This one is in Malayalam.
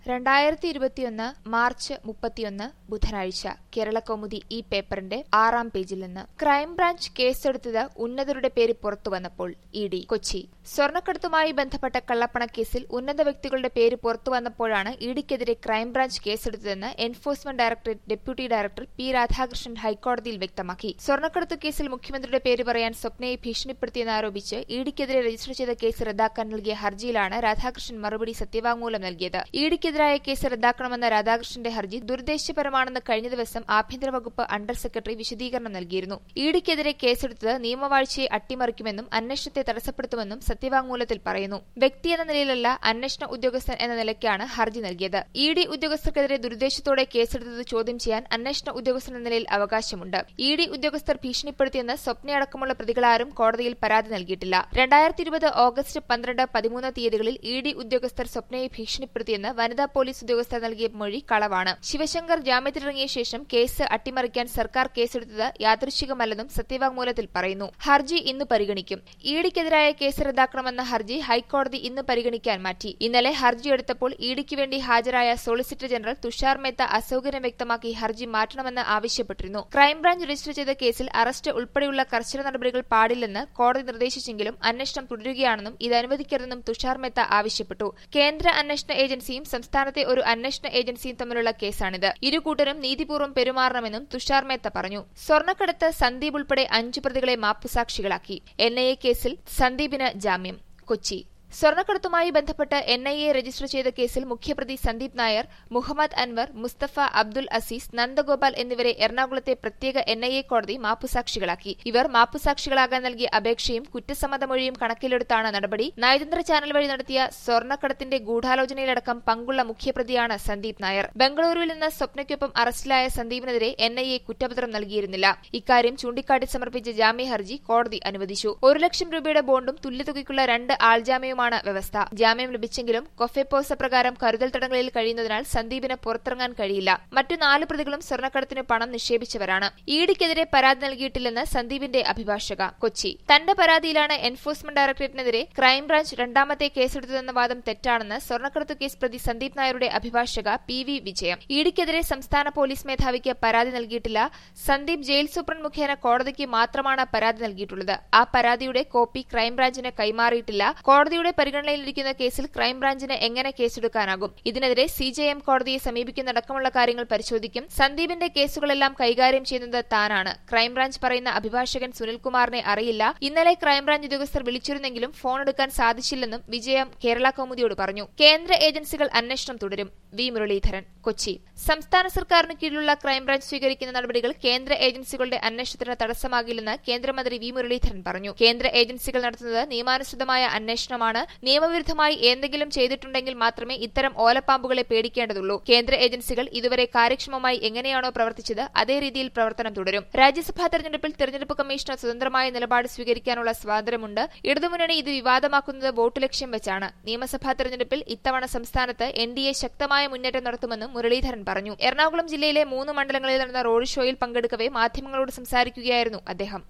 രണ്ടായിരത്തി ഇരുപത്തിയൊന്ന് മാർച്ച് മുപ്പത്തിയൊന്ന് ബുധനാഴ്ച കേരളകൗമുദി ഈ പേപ്പറിന്റെ ആറാം പേജിൽ നിന്ന് ക്രൈംബ്രാഞ്ച് കേസെടുത്തത് ഉന്നതരുടെ പേര് പുറത്തുവന്നപ്പോൾ ഇ ഡി കൊച്ചി സ്വർണ്ണക്കടത്തുമായി ബന്ധപ്പെട്ട കള്ളപ്പണക്കേസിൽ ഉന്നത വ്യക്തികളുടെ പേര് പുറത്തുവന്നപ്പോഴാണ് ഇഡിക്കെതിരെ ക്രൈംബ്രാഞ്ച് കേസെടുത്തതെന്ന് enforcement directorate deputy director P Radhakrishnan ഹൈക്കോടതിയിൽ വ്യക്തമാക്കി സ്വർണ്ണക്കടത്ത് കേസിൽ മുഖ്യമന്ത്രിയുടെ പേര് പറയാൻ സ്വപ്നയെ ഭീഷണിപ്പെടുത്തിയെന്നാരോപിച്ച് ഇഡിക്കെതിരെ രജിസ്റ്റർ ചെയ്ത കേസ് റദ്ദാക്കാൻ നൽകിയ ഹർജിയിലാണ് രാധാകൃഷ്ണൻ മറുപടി സത്യവാങ്മൂലം നൽകിയത് ഇഡിക്കെതിരായ കേസ് റദ്ദാക്കണമെന്ന രാധാകൃഷ്ണന്റെ ഹർജി ദുരുദ്ദേശപരമാണെന്ന് കഴിഞ്ഞ ദിവസം ആഭ്യന്തര വകുപ്പ് അണ്ടർ സെക്രട്ടറി വിശദീകരണം നൽകിയിരുന്നു ഇഡിക്കെതിരെ കേസെടുത്തത് നിയമവാഴ്ചയെ അട്ടിമറിക്കുമെന്നും അന്വേഷണത്തെ തടസ്സപ്പെടുത്തുമെന്നും സത്യവാങ്മൂലത്തിൽ പറയുന്നു വ്യക്തി എന്ന നിലയിലല്ല അന്വേഷണ ഉദ്യോഗസ്ഥൻ എന്ന നിലയ്ക്കാണ് ഹർജി നൽകിയത് ഇ ഡി ഉദ്യോഗസ്ഥർക്കെതിരെ ദുരുദ്ദേശത്തോടെ കേസെടുത്തത് ചോദ്യം ചെയ്യാൻ അന്വേഷണ ഉദ്യോഗസ്ഥൻ എന്ന നിലയിൽ അവകാശമുണ്ട് ഇ ഡി ഉദ്യോഗസ്ഥർ ഭീഷണിപ്പെടുത്തിയെന്ന് സ്വപ്നയടക്കമുള്ള പ്രതികളാരും കോടതിയിൽ പരാതി നൽകിയിട്ടില്ല രണ്ടായിരത്തി ഇരുപത് ഓഗസ്റ്റ് പന്ത്രണ്ട് പതിമൂന്ന് തീയതികളിൽ ഇ ഡി ഉദ്യോഗസ്ഥർ സ്വപ്നയെ ഭീഷണിപ്പെടുത്തിയെന്ന് വനിതാ പോലീസ് ഉദ്യോഗസ്ഥർ നൽകിയ മൊഴി കളവാണ് ശിവശങ്കർ ജാമ്യത്തിലിറങ്ങിയ ശേഷം കേസ് അട്ടിമറിക്കാൻ സർക്കാർ കേസെടുത്തത് യാദൃശികമല്ലെന്നും സത്യവാങ്മൂലത്തിൽ പറയുന്നു ഹർജി ഇന്ന് പരിഗണിക്കും ഇഡിക്കെതിരായ കേസ് റദ്ദാക്കണമെന്ന ഹർജി ഹൈക്കോടതി ഇന്ന് പരിഗണിക്കാൻ മാറ്റി ഇന്നലെ ഹർജി എടുത്തപ്പോൾ ഇഡിക്ക് വേണ്ടി ഹാജരായ സോളിസിറ്റർ ജനറൽ തുഷാർ മേത്ത അസൌകര്യം വ്യക്തമാക്കി ഹർജി മാറ്റണമെന്ന് ആവശ്യപ്പെട്ടിരുന്നു ക്രൈംബ്രാഞ്ച് രജിസ്റ്റർ ചെയ്ത കേസിൽ അറസ്റ്റ് ഉൾപ്പെടെയുള്ള കർശന നടപടികൾ പാടില്ലെന്ന് കോടതി നിർദ്ദേശിച്ചെങ്കിലും അന്വേഷണം തുടരുകയാണെന്നും ഇത് അനുവദിക്കരുതെന്നും തുഷാർ മേത്ത ആവശ്യപ്പെട്ടു കേന്ദ്ര അന്വേഷണ ഏജൻസിയും സംസ്ഥാനത്തെ ഒരു അന്വേഷണ ഏജൻസിയും തമ്മിലുള്ള കേസാണിത് ഇരു കൂട്ടരും നീതിപൂർവ്വം പെരുമാറണമെന്നും തുഷാർ മേത്ത പറഞ്ഞു സ്വർണ്ണക്കടത്ത് സന്ദീപ് ഉൾപ്പെടെ അഞ്ചു പ്രതികളെ മാപ്പുസാക്ഷികളാക്കി എൻ ഐ എ കേസിൽ സന്ദീപിന് ജാമ്യം കൊച്ചി സ്വർണ്ണക്കടത്തുമായി ബന്ധപ്പെട്ട് എൻ ഐ എ രജിസ്റ്റർ ചെയ്ത കേസിൽ മുഖ്യപ്രതി സന്ദീപ് നായർ മുഹമ്മദ് അൻവർ മുസ്തഫ അബ്ദുൽ അസീസ് നന്ദഗോപാൽ എന്നിവരെ എറണാകുളത്തെ പ്രത്യേക എൻ ഐ എ കോടതി മാപ്പുസാക്ഷികളാക്കി ഇവർ മാപ്പുസാക്ഷികളാകാൻ നൽകിയ അപേക്ഷയും കുറ്റസമ്മതമൊഴിയും കണക്കിലെടുത്താണ് നടപടി നയതന്ത്ര ചാനൽ വഴി നടത്തിയ സ്വർണ്ണക്കടത്തിന്റെ ഗൂഢാലോചനയിലടക്കം പങ്കുള്ള മുഖ്യപ്രതിയാണ് സന്ദീപ് നായർ ബംഗളൂരുവിൽ നിന്ന് സ്വപ്നയ്ക്കൊപ്പം അറസ്റ്റിലായ സന്ദീപിനെതിരെ എൻ ഐ എ കുറ്റപത്രം നൽകിയിരുന്നില്ല ഇക്കാര്യം ചൂണ്ടിക്കാട്ടി സമർപ്പിച്ച ജാമ്യ ഹർജി കോടതി അനുവദിച്ചു ഒരു ലക്ഷം രൂപയുടെ ബോണ്ടും തുല്യതുകയ്ക്കുള്ള രണ്ട് ആൾജാമ്യവും ജാമ്യമാണ് വ്യവസ്ഥ ജാമ്യം ലഭിച്ചെങ്കിലും കൊഫെപ്പോസ പ്രകാരം കരുതൽ തടങ്കലിൽ കഴിയുന്നതിനാൽ സന്ദീപിന് പുറത്തിറങ്ങാൻ കഴിയില്ല മറ്റു നാല് പ്രതികളും സ്വർണ്ണക്കടത്തിന് പണം നിക്ഷേപിച്ചവരാണ് ഇഡിക്കെതിരെ പരാതി നൽകിയിട്ടില്ലെന്ന് സന്ദീപിന്റെ അഭിഭാഷക കൊച്ചി തന്റെ പരാതിയിലാണ് എൻഫോഴ്സ്മെന്റ് ഡയറക്ടറേറ്റിനെതിരെ ക്രൈംബ്രാഞ്ച് രണ്ടാമത്തെ കേസെടുത്തതെന്ന വാദം തെറ്റാണെന്ന് സ്വർണ്ണക്കടത്ത് കേസ് പ്രതി സന്ദീപ് നായരുടെ അഭിഭാഷക പി വി വിജയം ഇഡിക്കെതിരെ സംസ്ഥാന പോലീസ് മേധാവിക്ക് പരാതി നൽകിയിട്ടില്ല സന്ദീപ് ജയിൽ സൂപ്രണ്ട് മുഖേന കോടതിക്ക് മാത്രമാണ് പരാതി നൽകിയിട്ടുള്ളത് ആ പരാതിയുടെ കോപ്പി ക്രൈംബ്രാഞ്ചിന് കൈമാറിയിട്ടില്ല കോടതിയുടെ പരിഗണനയിലിരിക്കുന്ന കേസിൽ ക്രൈംബ്രാഞ്ചിന് എങ്ങനെ കേസെടുക്കാനാകും ഇതിനെതിരെ സിജെഎം കോടതിയെ സമീപിക്കുന്നതടക്കമുള്ള കാര്യങ്ങൾ പരിശോധിക്കും സന്ദീപിന്റെ കേസുകളെല്ലാം കൈകാര്യം ചെയ്യുന്നത് താനാണ് ക്രൈംബ്രാഞ്ച് പറയുന്ന അഭിഭാഷകൻ സുനിൽകുമാറിനെ അറിയില്ല ഇന്നലെ ക്രൈംബ്രാഞ്ച് ഉദ്യോഗസ്ഥർ വിളിച്ചിരുന്നെങ്കിലും ഫോൺ എടുക്കാൻ സാധിച്ചില്ലെന്നും വിജയം കേരള കൗമുദിയോട് പറഞ്ഞു കേന്ദ്ര ഏജൻസികൾ അന്വേഷണം തുടരും വി മുരളീധരൻ കൊച്ചി സംസ്ഥാന സർക്കാരിന് കീഴിലുള്ള ക്രൈംബ്രാഞ്ച് സ്വീകരിക്കുന്ന നടപടികൾ കേന്ദ്ര ഏജൻസികളുടെ അന്വേഷണത്തിന് തടസ്സമാകില്ലെന്ന് കേന്ദ്രമന്ത്രി വി മുരളീധരൻ പറഞ്ഞു കേന്ദ്ര ഏജൻസികൾ നടത്തുന്നത് നിയമാനുസൃതമായ അന്വേഷണമാണ് നിയമവിരുദ്ധമായി എന്തെങ്കിലും ചെയ്തിട്ടുണ്ടെങ്കിൽ മാത്രമേ ഇത്തരം ഓലപ്പാമ്പുകളെ പേടിക്കേണ്ടതുള്ളൂ കേന്ദ്ര ഏജൻസികൾ ഇതുവരെ കാര്യക്ഷമമായി എങ്ങനെയാണോ പ്രവർത്തിച്ചത് അതേ രീതിയിൽ പ്രവർത്തനം തുടരും രാജ്യസഭാ തെരഞ്ഞെടുപ്പിൽ തെരഞ്ഞെടുപ്പ് കമ്മീഷന് സ്വതന്ത്രമായ നിലപാട് സ്വീകരിക്കാനുള്ള സ്വാതന്ത്ര്യമുണ്ട് ഇടതുമുന്നണി ഇത് വിവാദമാക്കുന്നത് വോട്ട് ലക്ഷ്യം വെച്ചാണ് നിയമസഭാ തെരഞ്ഞെടുപ്പിൽ ഇത്തവണ സംസ്ഥാനത്ത് എൻ ഡി എ ശക്തമായ മുന്നേറ്റം നടത്തുമെന്നും മുരളീധരൻ പറഞ്ഞു എറണാകുളം ജില്ലയിലെ മൂന്ന് മണ്ഡലങ്ങളിൽ നടന്ന റോഡ് ഷോയിൽ പങ്കെടുക്കവെ മാധ്യമങ്ങളോട് സംസാരിക്കുകയായിരുന്നു അദ്ദേഹം